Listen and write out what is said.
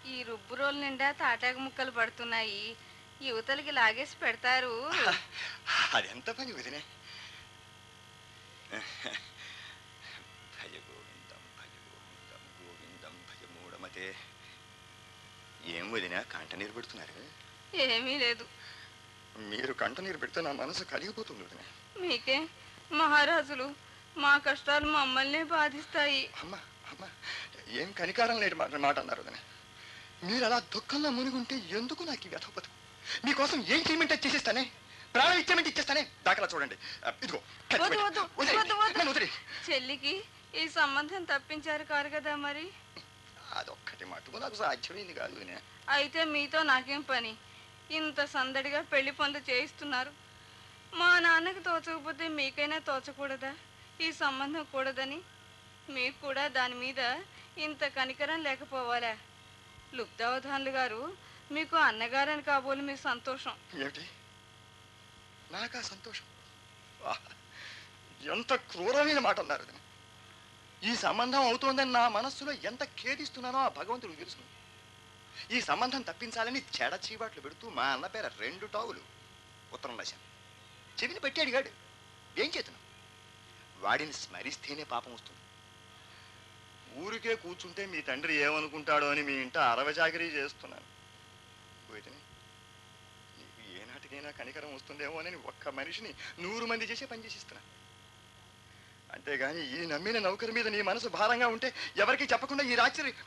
ఈ రుబ్బు రోలు నిండా తాటాకు ముక్కలు పడుతున్నాయి యువతలకి లాగేసి పెడతారు అది ఎంత పని వదినే భజ గోవిందం భజ గోవిందం గోవిందం భజ మూఢమతే ఏం వదినా కంట నీరు పెడుతున్నారు ఏమీ లేదు మీరు కంట నీరు పెడితే నా మనసు కలిగిపోతుంది వదినా మీకే మహారాజులు మా కష్టాలు మమ్మల్నే బాధిస్తాయి అమ్మ అమ్మ ఏం కనికారం లేని మాట మాట అన్నారు వదినా మీరు అలా దుఃఖంలో మునిగుంటే ఎందుకు నాకు ఈ వ్యథ బతుకు మీకోసం ఏం చేయమంటే చేసేస్తానే ప్రాణం ఇచ్చేమంటే ఇచ్చేస్తానే దాఖలా చూడండి ఆ, ఇదిగో కత్తి వద్దు, పెట్టు. వద్దు, వదిలేయ్. వద్దు, వద్దు. నన్ను వదిలేయ్. చెల్లికి ఈ సంబంధం తప్పించారు కారు కదా మరి అదొక్కటి మటుకు నాకు సాధ్యమైంది కాదు వదినా అయితే మీతో నాకేం పని ఇంత సందడిగా పెళ్లి పనులు చేయిస్తున్నారు మా నాన్నకి తోచకపోతే మీకైనా తోచకూడదా ఈ సంబంధం కూడదని మీకు కూడా దాని మీద ఇంత కనికరం లేకపోవాలా లుబ్ధావధానులు గారు మీకు అన్నగారని కాబోలు మీ సంతోషం ఏమిటి నాకా సంతోషం ఆహ్! ఎంత క్రూరమైన మాట అన్నారు వదినా. ఈ సంబంధం అవుతోందని నా మనస్సులో ఎంత ఖేదిస్తున్నానో ఆ భగవంతుడికి తెలుసు ఈ సంబంధం తప్పించాలని చెడ చీవాట్లు పెడుతూ మా అన్న పేర రెండు టావులు ఉత్తరం రాశాను చెవిని పెట్టి అడిగాడు ఏం చేతును వాడిని స్మరిస్తేనే పాపం వస్తుంది ఊరికే కూర్చుంటే మీ తండ్రి ఏమనుకుంటాడో అని మీ ఇంట అరవజాగిరీ చేస్తున్నాను వీటిని నీకు ఏనాటికైనా కనికరం వస్తుందేమో అని ఒక్క మనిషిని నూరు మంది చేసే పని చేసిస్తున్నా అంతేగాని ఈ నమ్మిన నౌకరి మీద నీ మనసు భారంగా ఉంటే ఎవరికి చెప్పకుండా ఈ రాత్రి